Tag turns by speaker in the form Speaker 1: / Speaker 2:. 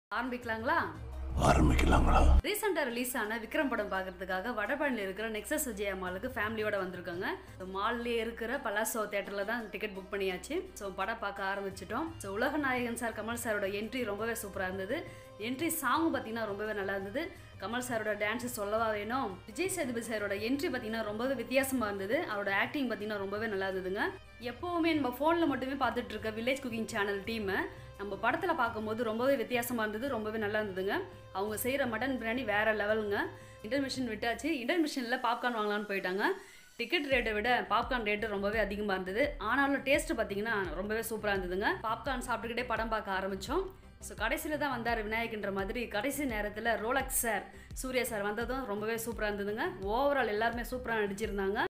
Speaker 1: ஆரம்பிக்கலாங்களா
Speaker 2: ஆரம்பிக்கலாங்களா
Speaker 1: ரீசெண்டாக ரிலீஸ் ஆன விக்ரம் படம் பார்க்கறதுக்காக வடபழனியில் இருக்கிற நெக்ஸஸ் விஜயா மாலுக்கு ஃபேமிலியோட வந்திருக்காங்க ஸோ மால்லே இருக்கிற பலாசோ தேட்டரில் தான் டிக்கெட் புக் பண்ணியாச்சு ஸோ படம் பார்க்க ஆரம்பிச்சிட்டோம் ஸோ உலக நாயகன் சார் கமல் சாரோட என்ட்ரி ரொம்பவே சூப்பராக இருந்தது என்ட்ரி சாங் பார்த்தீங்கன்னா ரொம்பவே நல்லா இருந்தது கமல் சாரோட டான்ஸ் சொல்லவா வேணும் விஜய் சேதுபதி சாரோட என்ட்ரி பார்த்தீங்கன்னா ரொம்பவே வித்தியாசமாக இருந்தது அவரோட ஆக்டிங் பார்த்தீங்கன்னா ரொம்பவே நல்லா இருந்ததுங்க எப்போவுமே நம்ம ஃபோனில் மட்டுமே பார்த்துட்டு இருக்க வில்லேஜ் குக்கிங் சேனல் டீமை நம்ம படத்தில் பார்க்கும்போது ரொம்பவே வித்தியாசமாக இருந்தது ரொம்பவே நல்லா இருந்ததுங்க அவங்க செய்கிற மட்டன் பிரியாணி வேற லெவலுங்க இன்டர்மிஷன் விட்டாச்சு இன்டர்மிஷனில் பாப்கார்ன் வாங்கலாம்னு போயிட்டாங்க டிக்கெட் ரேட்டை விட பாப்கார்ன் ரேட்டு ரொம்பவே அதிகமாக இருந்தது ஆனாலும் டேஸ்ட் பார்த்தீங்கன்னா ரொம்பவே சூப்பராக இருந்ததுங்க பாப்கார்ன் சாப்பிட்டுக்கிட்டே படம் பார்க்க ஆரம்பித்தோம் ஸோ கடைசியில் தான் வந்தார் விநாயகன்ற மாதிரி கடைசி நேரத்தில் ரோலக்ஸ் சார் சூர்யா சார் வந்ததும் ரொம்பவே சூப்பராக இருந்ததுங்க ஓவரால் எல்லாருமே சூப்பராக நடிச்சிருந்தாங்க